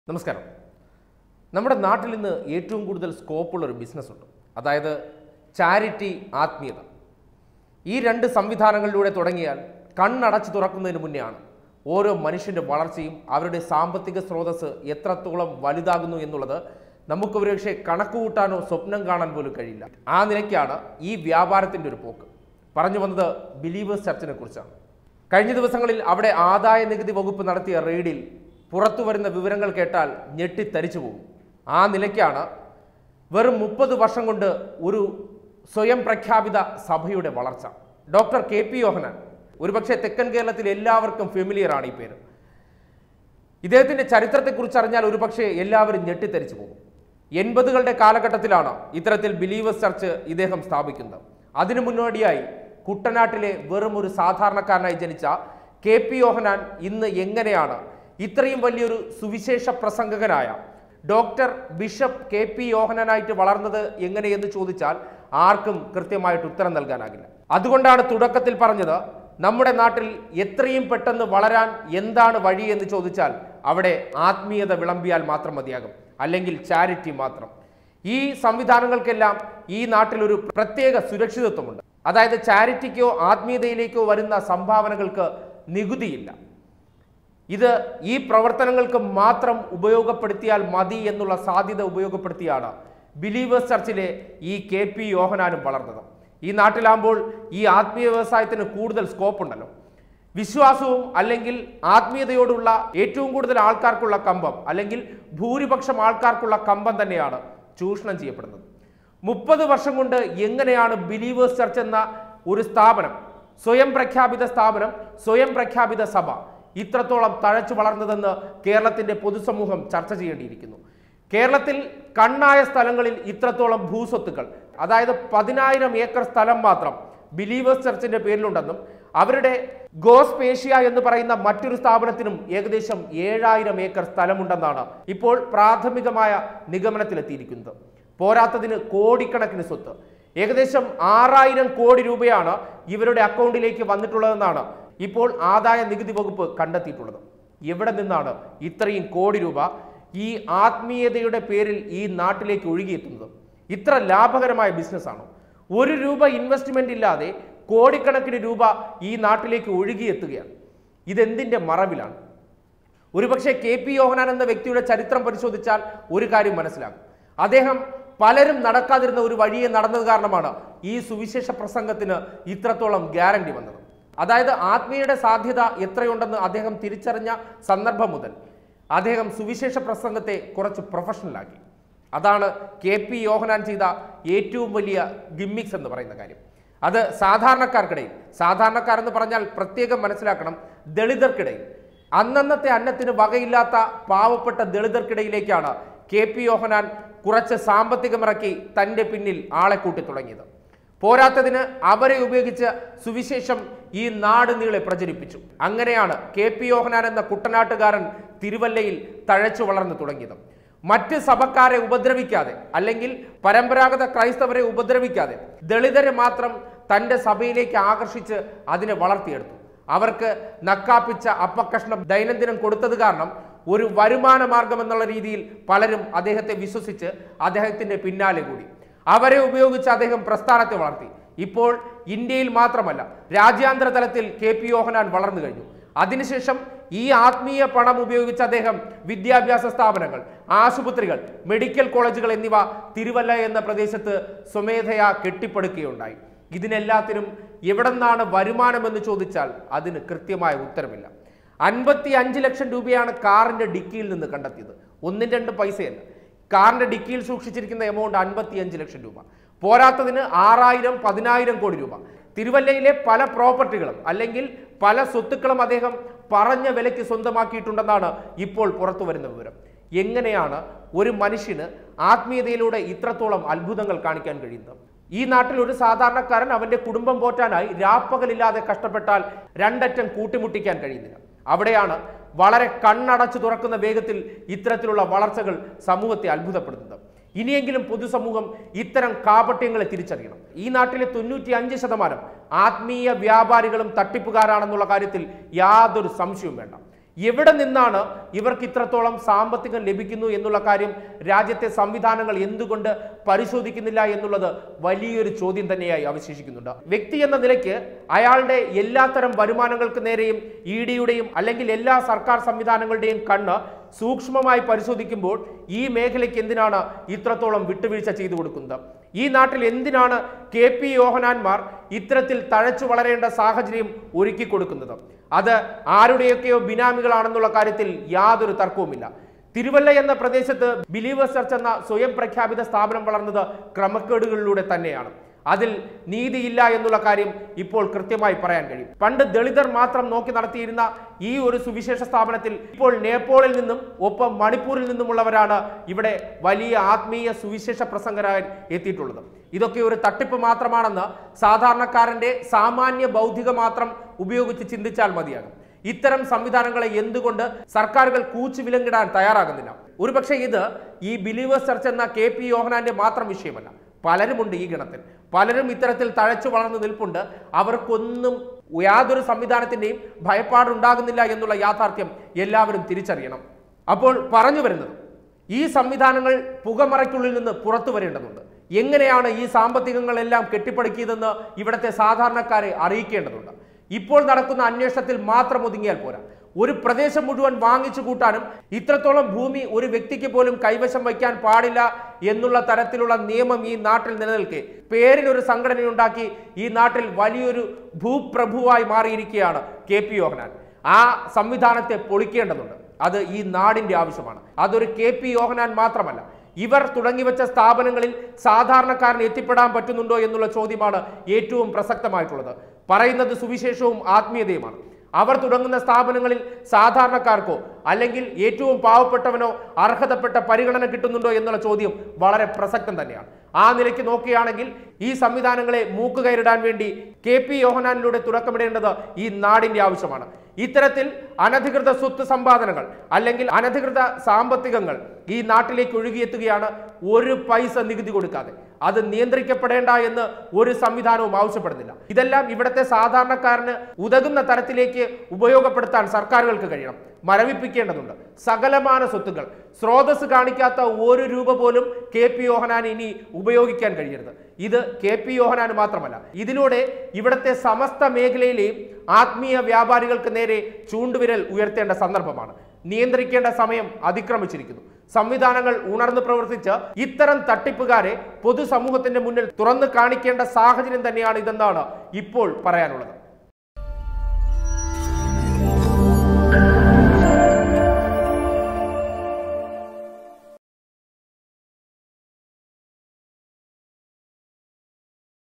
നമസ്കാരം നമ്മുടെ നാട്ടിൽ ഇന്ന് ഏറ്റവും കൂടുതൽ സ്കോപ്പുള്ള ഒരു ബിസിനസ് ഉണ്ട് അതായത് ചാരിറ്റി ആത്മീയത ഈ രണ്ട് സംവിധാനങ്ങളിലൂടെ തുടങ്ങിയാൽ കണ്ണടച്ച് തുറക്കുന്നതിന് മുന്നെയാണ് ഓരോ മനുഷ്യൻ്റെ വളർച്ചയും അവരുടെ സാമ്പത്തിക സ്രോതസ് എത്രത്തോളം വലുതാകുന്നു എന്നുള്ളത് നമുക്ക് ഒരുപക്ഷെ കണക്ക് കൂട്ടാനോ സ്വപ്നം കാണാൻ പോലും കഴിയില്ല ആ നിലയ്ക്കാണ് ഈ വ്യാപാരത്തിൻ്റെ ഒരു പോക്ക് പറഞ്ഞു വന്നത് ബിലീവേഴ്സ് ചർച്ചിനെ കുറിച്ചാണ് കഴിഞ്ഞ ദിവസങ്ങളിൽ അവിടെ ആദായ നികുതി വകുപ്പ് നടത്തിയ റെയ്ഡിൽ പുറത്തു വരുന്ന വിവരങ്ങൾ കേട്ടാൽ ഞെട്ടിത്തരിച്ചു പോകും ആ നിലയ്ക്കാണ് വെറും മുപ്പത് വർഷം കൊണ്ട് ഒരു സ്വയം പ്രഖ്യാപിത സഭയുടെ വളർച്ച ഡോക്ടർ കെ പി യോഹനാൻ ഒരുപക്ഷെ തെക്കൻ കേരളത്തിൽ എല്ലാവർക്കും ഫെമിലിയർ ആണ് ഈ പേര് ഇദ്ദേഹത്തിന്റെ ചരിത്രത്തെക്കുറിച്ച് അറിഞ്ഞാൽ ഒരുപക്ഷെ എല്ലാവരും ഞെട്ടിത്തരിച്ചു പോകും എൺപതുകളുടെ കാലഘട്ടത്തിലാണ് ഇത്തരത്തിൽ ബിലീവേഴ്സ് ചർച്ച് ഇദ്ദേഹം സ്ഥാപിക്കുന്നത് അതിനു മുന്നോടിയായി കുട്ടനാട്ടിലെ വെറും ഒരു സാധാരണക്കാരനായി ജനിച്ച കെ പി യോഹനാൻ ഇന്ന് എങ്ങനെയാണ് ഇത്രയും വലിയൊരു സുവിശേഷ പ്രസംഗകനായ ഡോക്ടർ ബിഷപ്പ് കെ പി യോഹനാനായിട്ട് വളർന്നത് എങ്ങനെയെന്ന് ചോദിച്ചാൽ ആർക്കും കൃത്യമായിട്ട് ഉത്തരം നൽകാനാകില്ല അതുകൊണ്ടാണ് തുടക്കത്തിൽ പറഞ്ഞത് നമ്മുടെ നാട്ടിൽ എത്രയും പെട്ടെന്ന് വളരാൻ എന്താണ് വഴി എന്ന് ചോദിച്ചാൽ അവിടെ ആത്മീയത വിളമ്പിയാൽ മാത്രം മതിയാകും അല്ലെങ്കിൽ ചാരിറ്റി മാത്രം ഈ സംവിധാനങ്ങൾക്കെല്ലാം ഈ നാട്ടിൽ ഒരു പ്രത്യേക സുരക്ഷിതത്വമുണ്ട് അതായത് ചാരിറ്റിക്കോ ആത്മീയതയിലേക്കോ വരുന്ന സംഭാവനകൾക്ക് നികുതിയില്ല ഇത് ഈ പ്രവർത്തനങ്ങൾക്ക് മാത്രം ഉപയോഗപ്പെടുത്തിയാൽ മതി എന്നുള്ള സാധ്യത ഉപയോഗപ്പെടുത്തിയാണ് ബിലീവേഴ്സ് ചർച്ചിലെ ഈ കെ പി യോഹനാനും വളർന്നത് ഈ നാട്ടിലാകുമ്പോൾ ഈ ആത്മീയ വ്യവസായത്തിന് കൂടുതൽ സ്കോപ്പ് ഉണ്ടല്ലോ വിശ്വാസവും അല്ലെങ്കിൽ ആത്മീയതയോടുള്ള ഏറ്റവും കൂടുതൽ ആൾക്കാർക്കുള്ള കമ്പം അല്ലെങ്കിൽ ഭൂരിപക്ഷം ആൾക്കാർക്കുള്ള കമ്പം തന്നെയാണ് ചൂഷണം ചെയ്യപ്പെടുന്നത് മുപ്പത് വർഷം കൊണ്ട് എങ്ങനെയാണ് ബിലീവേഴ്സ് ചർച്ച് എന്ന ഒരു സ്ഥാപനം സ്വയം പ്രഖ്യാപിത സ്ഥാപനം സ്വയം പ്രഖ്യാപിത സഭ ഇത്രത്തോളം തഴച്ചു വളർന്നതെന്ന് കേരളത്തിന്റെ പൊതുസമൂഹം ചർച്ച ചെയ്യേണ്ടിയിരിക്കുന്നു കേരളത്തിൽ കണ്ണായ സ്ഥലങ്ങളിൽ ഇത്രത്തോളം ഭൂസ്വത്തുക്കൾ അതായത് പതിനായിരം ഏക്കർ സ്ഥലം മാത്രം ബിലീവേഴ്സ് ചർച്ചിന്റെ പേരിലുണ്ടെന്നും അവരുടെ ഗോസ്പേഷ്യ എന്ന് പറയുന്ന മറ്റൊരു സ്ഥാപനത്തിനും ഏകദേശം ഏഴായിരം ഏക്കർ സ്ഥലമുണ്ടെന്നാണ് ഇപ്പോൾ പ്രാഥമികമായ നിഗമനത്തിലെത്തിയിരിക്കുന്നത് പോരാത്തതിന് കോടിക്കണക്കിന് സ്വത്ത് ഏകദേശം ആറായിരം കോടി രൂപയാണ് ഇവരുടെ അക്കൗണ്ടിലേക്ക് വന്നിട്ടുള്ളതെന്നാണ് ഇപ്പോൾ ആദായ നികുതി വകുപ്പ് കണ്ടെത്തിയിട്ടുള്ളത് എവിടെ നിന്നാണ് ഇത്രയും കോടി രൂപ ഈ ആത്മീയതയുടെ പേരിൽ ഈ നാട്ടിലേക്ക് ഒഴുകിയെത്തുന്നത് ഇത്ര ലാഭകരമായ ബിസിനസ്സാണോ ഒരു രൂപ ഇൻവെസ്റ്റ്മെന്റ് ഇല്ലാതെ കോടിക്കണക്കിന് രൂപ ഈ നാട്ടിലേക്ക് ഒഴുകിയെത്തുകയാണ് ഇതെന്തിന്റെ മറവിലാണ് ഒരുപക്ഷെ കെ പി യോഹനാൻ എന്ന വ്യക്തിയുടെ ചരിത്രം പരിശോധിച്ചാൽ ഒരു കാര്യം മനസ്സിലാകും അദ്ദേഹം പലരും നടക്കാതിരുന്ന ഒരു വഴിയെ നടന്നത് കാരണമാണ് ഈ സുവിശേഷ പ്രസംഗത്തിന് ഇത്രത്തോളം ഗ്യാരണ്ടി വന്നത് അതായത് ആത്മീയയുടെ സാധ്യത എത്രയുണ്ടെന്ന് അദ്ദേഹം തിരിച്ചറിഞ്ഞ സന്ദർഭം മുതൽ അദ്ദേഹം സുവിശേഷ പ്രസംഗത്തെ കുറച്ച് പ്രൊഫഷണലാക്കി അതാണ് കെ പി യോഹനാൻ ചെയ്ത ഏറ്റവും വലിയ ഗിമ്മിക്സ് എന്ന് പറയുന്ന കാര്യം അത് സാധാരണക്കാർക്കിടയിൽ സാധാരണക്കാരെന്ന് പറഞ്ഞാൽ പ്രത്യേകം മനസ്സിലാക്കണം ദളിതർക്കിടയിൽ അന്നന്നത്തെ അന്നത്തിന് വകയില്ലാത്ത പാവപ്പെട്ട ദളിതർക്കിടയിലേക്കാണ് കെ പി യോഹനാൻ കുറച്ച് സാമ്പത്തികമിറക്കി തൻ്റെ പിന്നിൽ ആളെ കൂട്ടി തുടങ്ങിയത് പോരാത്തതിന് അവരെ ഉപയോഗിച്ച് സുവിശേഷം ഈ നാട് നീളെ പ്രചരിപ്പിച്ചു അങ്ങനെയാണ് കെ പി യോഹനാൻ എന്ന കുട്ടനാട്ടുകാരൻ തിരുവല്ലയിൽ തഴച്ചു വളർന്നു തുടങ്ങിയത് മറ്റ് സഭക്കാരെ ഉപദ്രവിക്കാതെ അല്ലെങ്കിൽ പരമ്പരാഗത ക്രൈസ്തവരെ ഉപദ്രവിക്കാതെ ദളിതരെ മാത്രം തൻ്റെ സഭയിലേക്ക് ആകർഷിച്ച് അതിനെ വളർത്തിയെടുത്തു അവർക്ക് നക്കാപ്പിച്ച അപ്പക്കഷ്ണം ദൈനംദിനം കൊടുത്തത് കാരണം ഒരു വരുമാന മാർഗം എന്നുള്ള രീതിയിൽ പലരും അദ്ദേഹത്തെ വിശ്വസിച്ച് അദ്ദേഹത്തിന്റെ പിന്നാലെ കൂടി അവരെ ഉപയോഗിച്ച് അദ്ദേഹം പ്രസ്ഥാനത്തെ വളർത്തി ഇപ്പോൾ ഇന്ത്യയിൽ മാത്രമല്ല രാജ്യാന്തര തലത്തിൽ കെ പി യോഹനാൻ വളർന്നു കഴിഞ്ഞു അതിനുശേഷം ഈ ആത്മീയ പണം ഉപയോഗിച്ച് അദ്ദേഹം വിദ്യാഭ്യാസ സ്ഥാപനങ്ങൾ ആശുപത്രികൾ മെഡിക്കൽ കോളേജുകൾ എന്നിവ തിരുവല്ല എന്ന പ്രദേശത്ത് സ്വമേധയാ കെട്ടിപ്പടുക്കുകയുണ്ടായി ഇതിനെല്ലാത്തിനും എവിടെന്നാണ് വരുമാനമെന്ന് ചോദിച്ചാൽ അതിന് കൃത്യമായ ഉത്തരമില്ല അൻപത്തി അഞ്ച് ലക്ഷം രൂപയാണ് കാറിന്റെ ഡിക്കിയിൽ നിന്ന് കണ്ടെത്തിയത് ഒന്നും രണ്ട് പൈസയല്ല കാറിന്റെ ഡിക്കിയിൽ സൂക്ഷിച്ചിരിക്കുന്ന എമൗണ്ട് അൻപത്തി അഞ്ച് ലക്ഷം രൂപ പോരാത്തതിന് ആറായിരം പതിനായിരം കോടി രൂപ തിരുവല്ലയിലെ പല പ്രോപ്പർട്ടികളും അല്ലെങ്കിൽ പല സ്വത്തുക്കളും അദ്ദേഹം പറഞ്ഞ വിലയ്ക്ക് സ്വന്തമാക്കിയിട്ടുണ്ടെന്നാണ് ഇപ്പോൾ പുറത്തു വരുന്ന വിവരം എങ്ങനെയാണ് ഒരു മനുഷ്യന് ആത്മീയതയിലൂടെ ഇത്രത്തോളം അത്ഭുതങ്ങൾ കാണിക്കാൻ കഴിയുന്നത് ഈ നാട്ടിൽ ഒരു സാധാരണക്കാരൻ അവന്റെ കുടുംബം പോറ്റാനായി രാപ്പകലില്ലാതെ കഷ്ടപ്പെട്ടാൽ രണ്ടറ്റം കൂട്ടിമുട്ടിക്കാൻ കഴിയുന്നില്ല അവിടെയാണ് വളരെ കണ്ണടച്ചു തുറക്കുന്ന വേഗത്തിൽ ഇത്തരത്തിലുള്ള വളർച്ചകൾ സമൂഹത്തെ അത്ഭുതപ്പെടുത്തുന്നത് ഇനിയെങ്കിലും പൊതുസമൂഹം ഇത്തരം കാപട്യങ്ങളെ തിരിച്ചറിയണം ഈ നാട്ടിലെ തൊണ്ണൂറ്റി അഞ്ച് ശതമാനം ആത്മീയ വ്യാപാരികളും തട്ടിപ്പുകാരാണെന്നുള്ള കാര്യത്തിൽ യാതൊരു സംശയവും വേണ്ട എവിടെ നിന്നാണ് ഇവർക്ക് ഇത്രത്തോളം സാമ്പത്തികം ലഭിക്കുന്നു എന്നുള്ള കാര്യം രാജ്യത്തെ സംവിധാനങ്ങൾ എന്തുകൊണ്ട് പരിശോധിക്കുന്നില്ല എന്നുള്ളത് വലിയൊരു ചോദ്യം തന്നെയായി അവശേഷിക്കുന്നുണ്ട് വ്യക്തി എന്ന നിലയ്ക്ക് അയാളുടെ എല്ലാത്തരം വരുമാനങ്ങൾക്ക് നേരെയും ഇ ഡിയുടെയും അല്ലെങ്കിൽ എല്ലാ സർക്കാർ സംവിധാനങ്ങളുടെയും കണ്ണ് സൂക്ഷ്മമായി പരിശോധിക്കുമ്പോൾ ഈ മേഖലയ്ക്ക് എന്തിനാണ് ഇത്രത്തോളം വിട്ടുവീഴ്ച ചെയ്തു കൊടുക്കുന്നത് ഈ നാട്ടിൽ എന്തിനാണ് കെ പി യോഹനാന്മാർ ഇത്തരത്തിൽ തഴച്ചു വളരേണ്ട സാഹചര്യം ഒരുക്കി കൊടുക്കുന്നത് അത് ആരുടെയൊക്കെയോ ബിനാമികളാണെന്നുള്ള കാര്യത്തിൽ യാതൊരു തർക്കവുമില്ല തിരുവല്ല എന്ന പ്രദേശത്ത് ബിലീവേഴ്സ് ചർച്ച് എന്ന സ്വയം പ്രഖ്യാപിത സ്ഥാപനം വളർന്നത് ക്രമക്കേടുകളിലൂടെ തന്നെയാണ് അതിൽ നീതിയില്ല എന്നുള്ള കാര്യം ഇപ്പോൾ കൃത്യമായി പറയാൻ കഴിയും പണ്ട് ദളിതർ മാത്രം നോക്കി നടത്തിയിരുന്ന ഈ ഒരു സുവിശേഷ സ്ഥാപനത്തിൽ ഇപ്പോൾ നേപ്പാളിൽ നിന്നും ഒപ്പം മണിപ്പൂരിൽ നിന്നുമുള്ളവരാണ് ഇവിടെ വലിയ ആത്മീയ സുവിശേഷ പ്രസംഗരായി എത്തിയിട്ടുള്ളത് ഇതൊക്കെ ഒരു തട്ടിപ്പ് മാത്രമാണെന്ന് സാധാരണക്കാരന്റെ സാമാന്യ ബൗദ്ധിക മാത്രം ഉപയോഗിച്ച് ചിന്തിച്ചാൽ മതിയാകും ഇത്തരം സംവിധാനങ്ങളെ എന്തുകൊണ്ട് സർക്കാരുകൾ കൂച്ചു വിലങ്ങിടാൻ തയ്യാറാകുന്നില്ല ഒരുപക്ഷെ ഇത് ഈ ബിലീവേഴ്സ് ചർച്ച് എന്ന കെ പി യോഹനാന്റെ മാത്രം വിഷയമല്ല പലരുമുണ്ട് ഈ ഗണത്തിൽ പലരും ഇത്തരത്തിൽ തഴച്ചു വളർന്നു നിൽപ്പുണ്ട് അവർക്കൊന്നും യാതൊരു സംവിധാനത്തിന്റെയും ഭയപ്പാടുണ്ടാകുന്നില്ല എന്നുള്ള യാഥാർത്ഥ്യം എല്ലാവരും തിരിച്ചറിയണം അപ്പോൾ പറഞ്ഞു വരുന്നത് ഈ സംവിധാനങ്ങൾ പുകമറയ്ക്കുള്ളിൽ നിന്ന് പുറത്തു വരേണ്ടതുണ്ട് എങ്ങനെയാണ് ഈ സാമ്പത്തികങ്ങളെല്ലാം കെട്ടിപ്പടുക്കിയതെന്ന് ഇവിടുത്തെ സാധാരണക്കാരെ അറിയിക്കേണ്ടതുണ്ട് ഇപ്പോൾ നടക്കുന്ന അന്വേഷണത്തിൽ മാത്രം ഒതുങ്ങിയാൽ പോരാ ഒരു പ്രദേശം മുഴുവൻ വാങ്ങിച്ചു കൂട്ടാനും ഇത്രത്തോളം ഭൂമി ഒരു വ്യക്തിക്ക് പോലും കൈവശം വയ്ക്കാൻ പാടില്ല എന്നുള്ള തരത്തിലുള്ള നിയമം ഈ നാട്ടിൽ നിലനിൽക്കെ പേരിനൊരു സംഘടനയുണ്ടാക്കി ഈ നാട്ടിൽ വലിയൊരു ഭൂപ്രഭുവായി മാറിയിരിക്കുകയാണ് കെ പി യോഹനാൻ ആ സംവിധാനത്തെ പൊളിക്കേണ്ടതുണ്ട് അത് ഈ നാടിന്റെ ആവശ്യമാണ് അതൊരു കെ പി യോഹനാൻ മാത്രമല്ല ഇവർ തുടങ്ങിവെച്ച സ്ഥാപനങ്ങളിൽ സാധാരണക്കാരന് എത്തിപ്പെടാൻ പറ്റുന്നുണ്ടോ എന്നുള്ള ചോദ്യമാണ് ഏറ്റവും പ്രസക്തമായിട്ടുള്ളത് പറയുന്നത് സുവിശേഷവും ആത്മീയതയുമാണ് അവർ തുടങ്ങുന്ന സ്ഥാപനങ്ങളിൽ സാധാരണക്കാർക്കോ അല്ലെങ്കിൽ ഏറ്റവും പാവപ്പെട്ടവനോ അർഹതപ്പെട്ട പരിഗണന കിട്ടുന്നുണ്ടോ എന്നുള്ള ചോദ്യം വളരെ പ്രസക്തം തന്നെയാണ് ആ നിലയ്ക്ക് നോക്കുകയാണെങ്കിൽ ഈ സംവിധാനങ്ങളെ മൂക്കുകയറിടാൻ വേണ്ടി കെ പി യോഹനാനിലൂടെ തുടക്കമിടേണ്ടത് ഈ നാടിന്റെ ആവശ്യമാണ് ഇത്തരത്തിൽ അനധികൃത സ്വത്ത് സമ്പാദനങ്ങൾ അല്ലെങ്കിൽ അനധികൃത സാമ്പത്തികങ്ങൾ ഈ നാട്ടിലേക്ക് ഒഴുകിയെത്തുകയാണ് ഒരു പൈസ നികുതി കൊടുക്കാതെ അത് നിയന്ത്രിക്കപ്പെടേണ്ട എന്ന് ഒരു സംവിധാനവും ആവശ്യപ്പെടുന്നില്ല ഇതെല്ലാം ഇവിടുത്തെ സാധാരണക്കാരന് ഉതകുന്ന തരത്തിലേക്ക് ഉപയോഗപ്പെടുത്താൻ സർക്കാരുകൾക്ക് കഴിയണം മരവിപ്പിക്കേണ്ടതുണ്ട് സകലമാന സ്വത്തുക്കൾ സ്രോതസ് കാണിക്കാത്ത ഒരു രൂപ പോലും കെ പി യോഹനാൻ ഇനി ഉപയോഗിക്കാൻ കഴിയരുത് ഇത് കെ പി യോഹനാൻ മാത്രമല്ല ഇതിലൂടെ ഇവിടുത്തെ സമസ്ത മേഖലയിലെയും ആത്മീയ വ്യാപാരികൾക്ക് നേരെ ചൂണ്ടുവിരൽ ഉയർത്തേണ്ട സന്ദർഭമാണ് നിയന്ത്രിക്കേണ്ട സമയം അതിക്രമിച്ചിരിക്കുന്നു സംവിധാനങ്ങൾ ഉണർന്നു പ്രവർത്തിച്ച് ഇത്തരം തട്ടിപ്പുകാരെ പൊതുസമൂഹത്തിന്റെ മുന്നിൽ തുറന്നു കാണിക്കേണ്ട സാഹചര്യം തന്നെയാണ് ഇതെന്നാണ് ഇപ്പോൾ പറയാനുള്ളത്